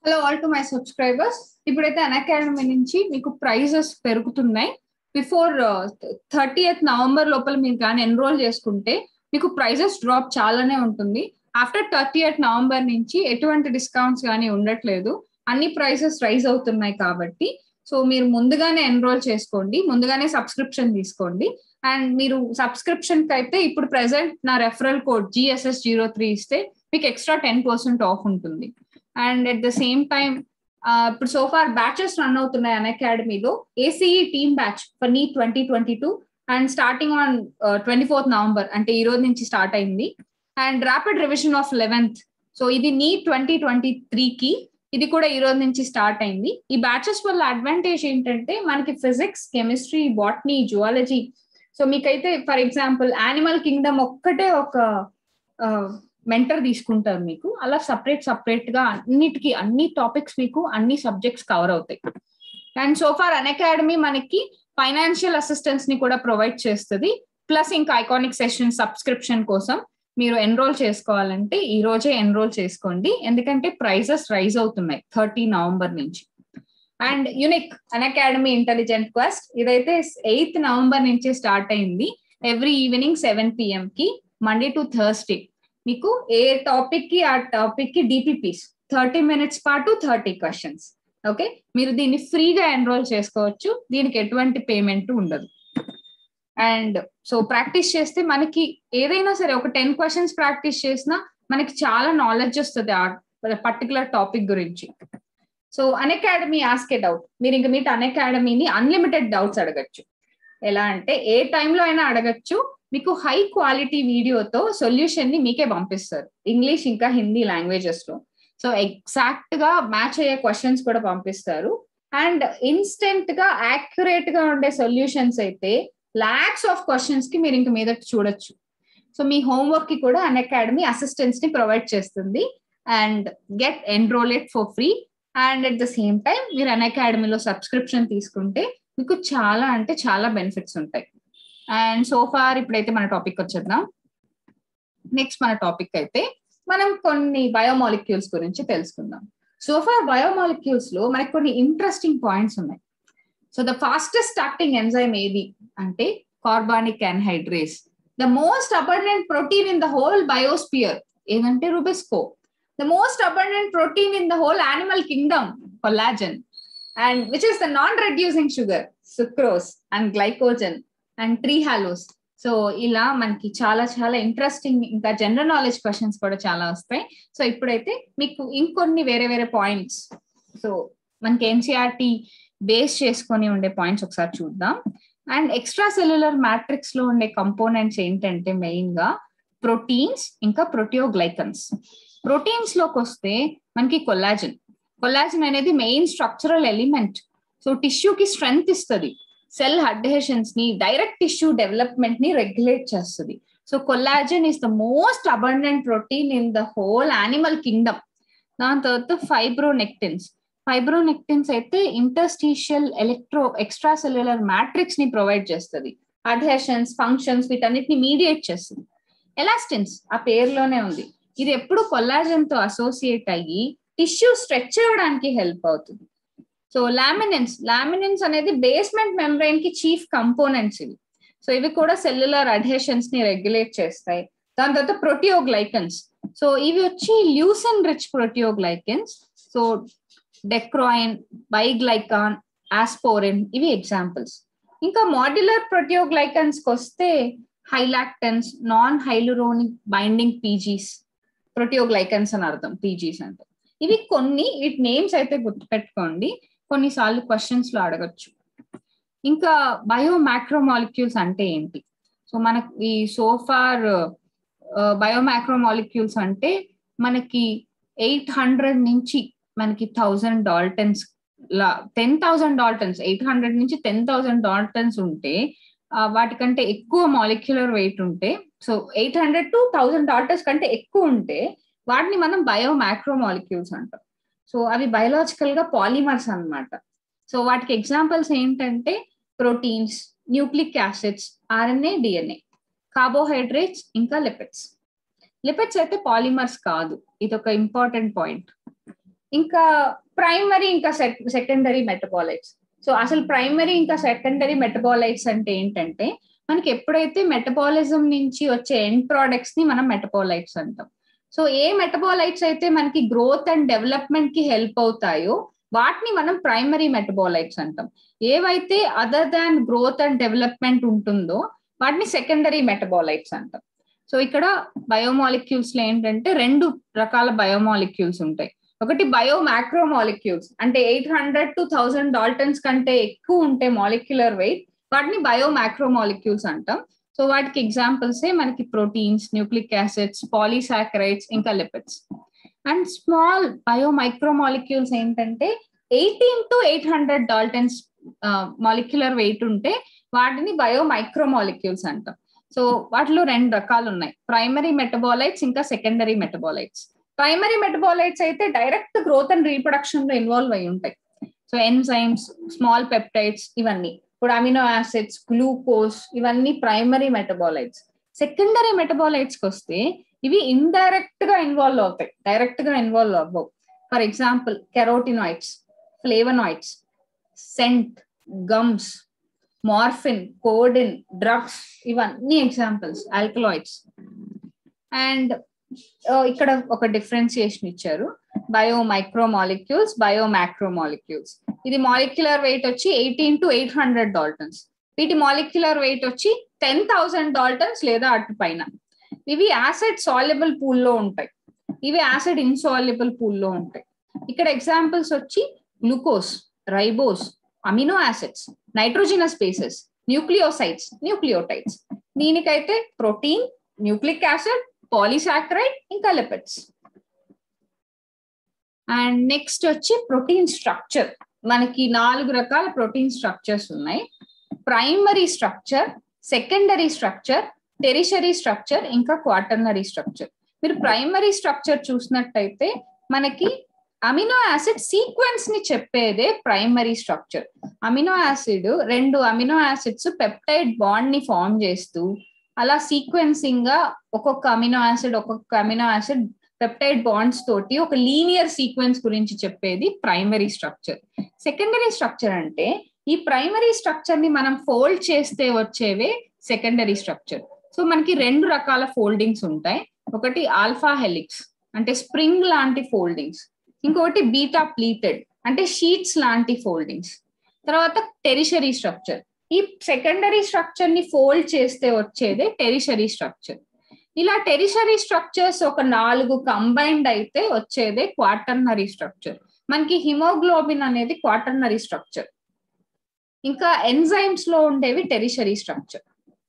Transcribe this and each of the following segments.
hello all to my subscribers ఇప్పుడైతే అన్ academy నుంచి మీకు ప్రైజెస్ పెరుగుతున్నాయి బిఫోర్ థర్టీఎత్ నవంబర్ లోపల మీరు కానీ ఎన్రోల్ చేసుకుంటే మీకు ప్రైజెస్ డ్రాప్ చాలానే ఉంటుంది ఆఫ్టర్ థర్టీఎత్ నవంబర్ నుంచి ఎటువంటి డిస్కౌంట్స్ కానీ ఉండట్లేదు అన్ని ప్రైసెస్ రైజ్ అవుతున్నాయి కాబట్టి సో మీరు ముందుగానే ఎన్రోల్ చేసుకోండి ముందుగానే సబ్స్క్రిప్షన్ తీసుకోండి అండ్ మీరు సబ్స్క్రిప్షన్ కి అయితే ఇప్పుడు ప్రెసెంట్ నా referral code GSS zero three ఇస్తే మీకు ఎక్స్ట్రా టెన్ పర్సెంట్ ఆఫ్ ఉంటుంది and at the same time ఇప్పుడు సోఫార్ బ్యాచెస్ రన్ అవుతున్నాయి అన్ అకాడమీలో ACE team batch for NEET twenty twenty two and starting on twenty fourth November అంటే ఈ రోజు నుంచి స్టార్ట్ అయింది and rapid revision of eleventh so ఇది నీ ట్వంటీ ట్వంటీ త్రీకి ఇది కూడా ఈ రోజు నుంచి స్టార్ట్ అయింది ఈ బ్యాచెస్ వల్ల అడ్వాంటేజ్ ఏంటంటే మనకి physics chemistry botany zoology so మీకైతే ఫర్ ఎగ్జాంపుల్ యానిమల్ కింగ్డమ్ ఒక్కటే ఒక మెంటర్ తీసుకుంటారు మీకు అలా సపరేట్ సపరేట్ గా అన్నిటికీ అన్ని టాపిక్స్ మీకు అన్ని సబ్జెక్ట్స్ కవర్ అవుతాయి అండ్ సోఫార్ అన్ అకాడమీ మనకి ఫైనాన్షియల్ అసిస్టెన్స్ ని కూడా ప్రొవైడ్ చేస్తుంది ప్లస్ ఇంకా ఐకానిక్ సెషన్ సబ్స్క్రిప్షన్ కోసం మీరు ఎన్రోల్ చేసుకోవాలంటే ఈ రోజే ఎన్రోల్ చేసుకోండి ఎందుకంటే ప్రైజెస్ రైజ్ అవుతున్నాయి థర్టీ నవంబర్ నుంచి and unique Unacademy intelligent quest ఇదైతే ఎయిత్ నవంబర్ నుంచి స్టార్ట్ అయింది ఎవ్రీ ఈవినింగ్ సెవెన్ పిఎం కి మండే టు థర్స్డే మీకు ఏ టాపిక్ కి ఆ టాపిక్ కి డిపిపిస్ థర్టీ మినిట్స్ పాటు థర్టీ క్వశ్చన్స్ ఓకే మీరు దీన్ని ఫ్రీగా ఎన్రోల్ చేసుకోవచ్చు దీనికి ఎటువంటి పేమెంట్ ఉండదు అండ్ సో ప్రాక్టీస్ చేస్తే మనకి ఏదైనా సరే ఒక టెన్ క్వశ్చన్స్ ప్రాక్టీస్ చేసినా మనకి చాలా నాలెడ్జ్ వస్తుంది ఆ పర్టికులర్ టాపిక్ గురించి so Unacademy ask a doubt మీరు ఇంక మీట్ అన్ అకాడమీని అన్లిమిటెడ్ డౌట్స్ అడగచ్చు ఎలా అంటే ఏ టైంలో అయినా అడగచ్చు మీకు హై క్వాలిటీ వీడియోతో సొల్యూషన్ ని మీకే పంపిస్తారు ఇంగ్లీష్ ఇంకా హిందీ లాంగ్వేజెస్ లో సో ఎగ్జాక్ట్ గా మ్యాచ్ అయ్యే క్వశ్చన్స్ కూడా పంపిస్తారు అండ్ ఇన్స్టెంట్ గా యాక్యురేట్ గా ఉండే సొల్యూషన్స్ అయితే లాక్స్ ఆఫ్ క్వశ్చన్స్ కి మీరు ఇంక మీద చూడొచ్చు సో మీ హోంవర్క్ కి కూడా అన్ అకాడమీ అసిస్టెన్స్ ని ప్రొవైడ్ చేస్తుంది and get enrolled for free and at the same time మీరు అన్ అకాడమీలో సబ్స్క్రిప్షన్ తీసుకుంటే మీకు చాలా అంటే చాలా బెనిఫిట్స్ ఉంటాయి అండ్ సో ఫార్ ఇప్పుడైతే మన టాపిక్ వచ్చేద్దాం నెక్స్ట్ మన టాపిక్ అయితే మనం కొన్ని బయోమాలిక్యూల్స్ గురించి తెలుసుకుందాం సో ఫార్ బయోమాలిక్యూల్స్ లో మనకి కొన్ని ఇంట్రెస్టింగ్ పాయింట్స్ ఉన్నాయి so the fastest starting enzyme ఏది అంటే carbonic anhydrase the most abundant protein in the whole biosphere ఏదంటే rubisco the most abundant protein in the whole animal kingdom collagen and which is the non reducing sugar sucrose and glycogen and trehalose so ఇలా మనకి చాలా చాలా interesting ఇంకా general knowledge questions కూడా చాలా వస్తాయి so ఇప్పుడైతే మీకు ఇంకొన్ని వేరే వేరే పాయింట్స్ సో మనకి ఎన్సీఆర్టీ బేస్ చేసుకొని ఉండే పాయింట్స్ ఒకసారి చూద్దాం అండ్ ఎక్స్ట్రా సెల్యులర్ మ్యాట్రిక్స్ లో ఉండే కంపోనెంట్స్ ఏంటంటే మెయిన్ గా ప్రోటీన్స్ ఇంకా ప్రోటియోగ్లైకన్స్ ప్రోటీన్స్ లోకి వస్తే మనకి కొల్లాజన్ కొల్లాజన్ అనేది మెయిన్ స్ట్రక్చరల్ ఎలిమెంట్ సో టిష్యూకి స్ట్రెంగ్త్ ఇస్తుంది సెల్ అడ్హెషన్స్ ని డైరెక్ట్ టిష్యూ డెవలప్మెంట్ ని రెగ్యులేట్ చేస్తుంది so collagen is the most abundant protein in the whole animal kingdom దాని తర్వాత ఫైబ్రోనెక్టిన్స్ ఫైబ్రోనెక్టిన్స్ అయితే interstitial electro extra cellular matrix ని ప్రొవైడ్ చేస్తుంది అడ్హెషన్స్ ఫంక్షన్స్ వీటన్నిటిని మీడియేట్ చేస్తుంది ఎలాస్టిన్స్ ఆ పేరులోనే ఉంది ఇది ఎప్పుడు కొల్లాజన్ తో అసోసియేట్ అయ్యి టిష్యూ స్ట్రెచ్ అవ్వడానికి హెల్ప్ అవుతుంది సో లామినెన్స్ లామినెన్స్ అనేది బేస్మెంట్ మెంబ్రెయిన్ కి చీఫ్ కంపోనెంట్స్ ఇవి సో ఇవి కూడా సెల్యులర్ అడ్హెషన్స్ ని రెగ్యులేట్ చేస్తాయి దాని తర్వాత ప్రోటియోగ్లైకన్స్ సో ఇవి వచ్చి ల్యూసన్ రిచ్ ప్రోటియోగ్లైకన్స్ సో డెక్రాయిన్ బైగ్లైకాన్ ఆస్పోరిన్ ఇవి ఎగ్జాంపుల్స్ ఇంకా మాడ్యులర్ ప్రోటియోగ్లైకన్స్ కి వస్తే hyalectans non hyaluronic binding PGs proteoglycans అని అర్థం పీజీస్ అంటే ఇవి కొన్ని వీటి నేమ్స్ అయితే గుర్తుపెట్టుకోండి కొన్నిసార్లు క్వశ్చన్స్ లో అడగచ్చు ఇంకా బయో మ్యాక్రోమాలిక్యూల్స్ అంటే ఏంటి సో మనకి ఈ సోఫార్ బయో మ్యాక్రోమాలిక్యూల్స్ అంటే మనకి ఎయిట్ హండ్రెడ్ నుంచి మనకి థౌజండ్ డాల్టన్స్ లా ten thousand daltons eight hundred నుంచి టెన్ థౌసండ్ డాల్టన్స్ ఉంటే వాటికంటే ఎక్కువ మాలిక్యులర్ వెయిట్ ఉంటే so eight hundred to thousand daltons కంటే ఎక్కువ ఉంటే వాటిని మనం బయో మ్యాక్రోమాలిక్యూల్స్ అంటాం సో అవి బయలాజికల్ గా పాలిమర్స్ అనమాట సో వాటికి ఎగ్జాంపుల్స్ ఏంటంటే proteins nucleic acids RNA DNA carbohydrates ఇంకా లిపిడ్స్ లిపిడ్స్ అయితే పాలిమర్స్ కాదు ఇది ఒక ఇంపార్టెంట్ పాయింట్ ఇంకా ప్రైమరీ ఇంకా సెకండరీ మెటబాలైట్స్ సో అసలు ప్రైమరీ ఇంకా సెకండరీ మెటబాలైట్స్ అంటే ఏంటంటే మనకి ఎప్పుడైతే మెటబాలిజం నుంచి వచ్చే ఎండ్ ప్రోడక్ట్స్ ని మనం మెటబాలైట్స్ అంటాం సో ఏ మెటబాలైట్స్ అయితే మనకి గ్రోత్ అండ్ డెవలప్మెంట్ కి హెల్ప్ అవుతాయో వాటిని మనం ప్రైమరీ మెటబాలైట్స్ అంటాం ఏవైతే other than growth and development ఉంటుందో వాటిని సెకండరీ మెటబాలైట్స్ అంటాం సో ఇక్కడ బయోమాలిక్యూల్స్ లో ఏంటంటే రెండు రకాల బయోమాలిక్యూల్స్ ఉంటాయి ఒకటి బయో మ్యాక్రో మాలిక్యూల్స్ అంటే eight hundred to thousand daltons కంటే ఎక్కువ ఉంటే మాలిక్యులర్ వెయిట్ వాటిని బయో మ్యాక్రో మాలిక్యూల్స్ అంటాం సో వాటికి ఎగ్జాంపుల్స్ మనకి ప్రోటీన్స్ న్యూక్లిక్ యాసిడ్స్ పాలీసాకరైడ్స్ ఇంకా lipids and small bio micro molecules ఏంటంటే eighteen to eight hundred daltons molecular weight ఉంటే వాటిని బయో మైక్రో మాలిక్యూల్స్ అంటాం సో వాటిలో రెండు రకాలు ఉన్నాయి ప్రైమరీ మెటబాలైట్స్ ఇంకా సెకండరీ మెటబాలైట్స్ ప్రైమరీ మెటబాలైట్స్ అయితే డైరెక్ట్ గ్రోత్ అండ్ రీప్రొడక్షన్ లో ఇన్వాల్వ్ అయి ఉంటాయి సో ఎన్జైమ్స్ స్మాల్ పెప్టైడ్స్ ఇవన్నీ ఇప్పుడు అమినో యాసిడ్స్ గ్లూకోజ్ ఇవన్నీ ప్రైమరీ మెటబాలైట్స్ సెకండరీ మెటబాలైట్స్ కి వస్తే ఇవి ఇండైరెక్ట్ గా ఇన్వాల్వ్ అవుతాయి డైరెక్ట్ గా ఇన్వాల్వ్ అవ్వవు for example carotenoids flavonoids scent gums morphine codeine drugs ఇవన్నీ ఎగ్జాంపుల్స్ ఆల్కలాయిడ్స్ అండ్ ఇక్కడ ఒక డిఫరెన్సియేషన్ ఇచ్చారు bio micromolecules bio macromolecules ఇది మాలిక్యులర్ వెయిట్ వచ్చి eighteen to eight hundred daltons వీటి మాలిక్యులర్ వెయిట్ వచ్చి టెన్ థౌసండ్ డాల్టన్స్ లేదా అటు పైన ఇవి యాసిడ్ సాల్యుబుల్ పూల్లో ఉంటాయి ఇవి యాసిడ్ ఇన్సాల్యుబుల్ పూల్లో ఉంటాయి ఇక్కడ ఎగ్జాంపుల్స్ వచ్చి glucose ribose amino acids nitrogenous bases nucleosides nucleotides దీనికైతే ప్రోటీన్ న్యూక్లిక్ యాసిడ్ పాలిసాక్రైడ్ ఇంకా లిపిడ్స్ అండ్ నెక్స్ట్ వచ్చి ప్రోటీన్ స్ట్రక్చర్ మనకి నాలుగు రకాల ప్రోటీన్ స్ట్రక్చర్స్ ఉన్నాయి primary structure secondary structure tertiary structure ఇంకా క్వాటర్నరీ స్ట్రక్చర్ మీరు ప్రైమరీ స్ట్రక్చర్ చూసినట్టయితే మనకి అమినో యాసిడ్ సీక్వెన్స్ ని చెప్పేదే ప్రైమరీ స్ట్రక్చర్ అమినో యాసిడ్ రెండు అమినో యాసిడ్స్ పెప్టైడ్ బాండ్ ని ఫామ్ చేస్తూ అలా సీక్వెన్సింగ్ గా ఒక్కొక్క అమినో యాసిడ్ ఒక్కొక్క అమినో యాసిడ్ పెప్టైడ్ బాండ్స్ తోటి ఒక లీనియర్ సీక్వెన్స్ గురించి చెప్పేది ప్రైమరీ స్ట్రక్చర్ సెకండరీ స్ట్రక్చర్ అంటే ఈ ప్రైమరీ స్ట్రక్చర్ ని మనం ఫోల్డ్ చేస్తే వచ్చేవే సెకండరీ స్ట్రక్చర్ సో మనకి రెండు రకాల ఫోల్డింగ్స్ ఉంటాయి ఒకటి ఆల్ఫా హెలిక్స్ అంటే స్ప్రింగ్ లాంటి ఫోల్డింగ్స్ ఇంకొకటి బీటా ప్లీటెడ్ అంటే షీట్స్ లాంటి ఫోల్డింగ్స్ తర్వాత టెరిషరీ స్ట్రక్చర్ ఈ సెకండరీ స్ట్రక్చర్ ని ఫోల్డ్ చేస్తే వచ్చేదే టెరిషరీ స్ట్రక్చర్ ఇలా టెరిషరీ స్ట్రక్చర్స్ ఒక నాలుగు కంబైన్డ్ అయితే వచ్చేదే క్వాటర్నరీ స్ట్రక్చర్ మనకి హిమోగ్లోబిన్ అనేది క్వాటర్నరీ స్ట్రక్చర్ ఇంకా ఎంజైమ్స్ లో ఉండేవి టెరిషరీ స్ట్రక్చర్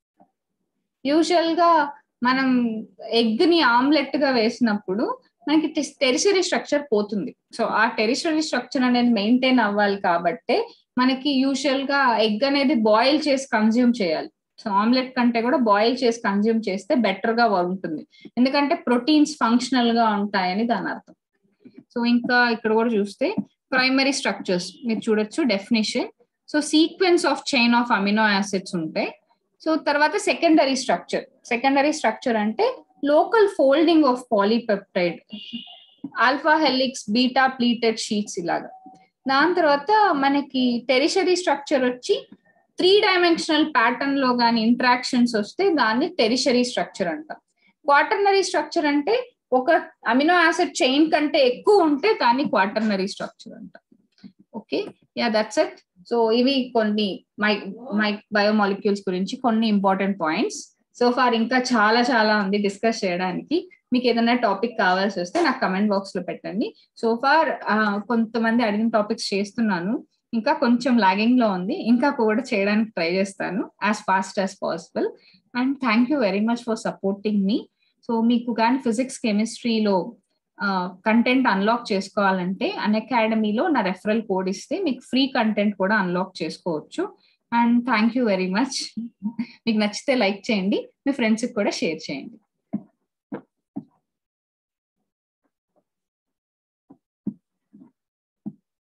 యూజువల్ గా మనం ఎగ్ ని ఆమ్లెట్ గా వేసినప్పుడు మనకి టెరిషరీ స్ట్రక్చర్ పోతుంది సో ఆ టెరిషరీ స్ట్రక్చర్ అనేది మెయింటైన్ అవ్వాలి కాబట్టి మనకి యూజువల్ గా ఎగ్ అనేది బాయిల్ చేసి కన్జ్యూమ్ చేయాలి సో ఆమ్లెట్ కంటే కూడా బాయిల్ చేసి కన్జ్యూమ్ చేస్తే బెటర్ గా ఉంటుంది ఎందుకంటే ప్రోటీన్స్ ఫంక్షనల్ గా ఉంటాయని దాని అర్థం సో ఇంకా ఇక్కడ కూడా చూస్తే ప్రైమరీ స్ట్రక్చర్స్ మీరు చూడొచ్చు definition so sequence of chain of amino acids ఉంటాయి సో తర్వాత సెకండరీ స్ట్రక్చర్ సెకండరీ స్ట్రక్చర్ అంటే local folding of polypeptide alpha helix beta pleated sheets ఇలాగా దాని తర్వాత మనకి టెరిషరీ స్ట్రక్చర్ వచ్చి త్రీ డైమెన్షనల్ ప్యాటర్న్ లో కానీ ఇంట్రాక్షన్స్ వస్తే దాన్ని టెరిషరీ స్ట్రక్చర్ అంటాం క్వాటర్నరీ స్ట్రక్చర్ అంటే ఒక అమినో యాసిడ్ చైన్ కంటే ఎక్కువ ఉంటే దాన్ని క్వాటర్నరీ స్ట్రక్చర్ అంటాం okay yeah that's it so ఇవి కొన్ని మై మై బయోమాలిక్యూల్స్ గురించి కొన్ని ఇంపార్టెంట్ పాయింట్స్ సో ఫార్ ఇంకా చాలా చాలా ఉంది డిస్కస్ చేయడానికి మీకు ఏదైనా టాపిక్ కావాల్సి వస్తే నాకు కమెంట్ బాక్స్ లో పెట్టండి సో ఫార్ కొంతమంది అడిగిన టాపిక్స్ చేస్తున్నాను ఇంకా కొంచెం లాగింగ్ లో ఉంది ఇంకా కూడా చేయడానికి ట్రై చేస్తాను as fast as possible and thank you very much for supporting me so మీకు కానీ ఫిజిక్స్ కెమిస్ట్రీలో కంటెంట్ అన్లాక్ చేసుకోవాలంటే అన్ అకాడమీలో నా రెఫరల్ కోడ్ ఇస్తే మీకు ఫ్రీ కంటెంట్ కూడా అన్లాక్ చేసుకోవచ్చు and thank you very much మీకు నచ్చితే లైక్ చేయండి మీ ఫ్రెండ్స్కి కూడా షేర్ చేయండి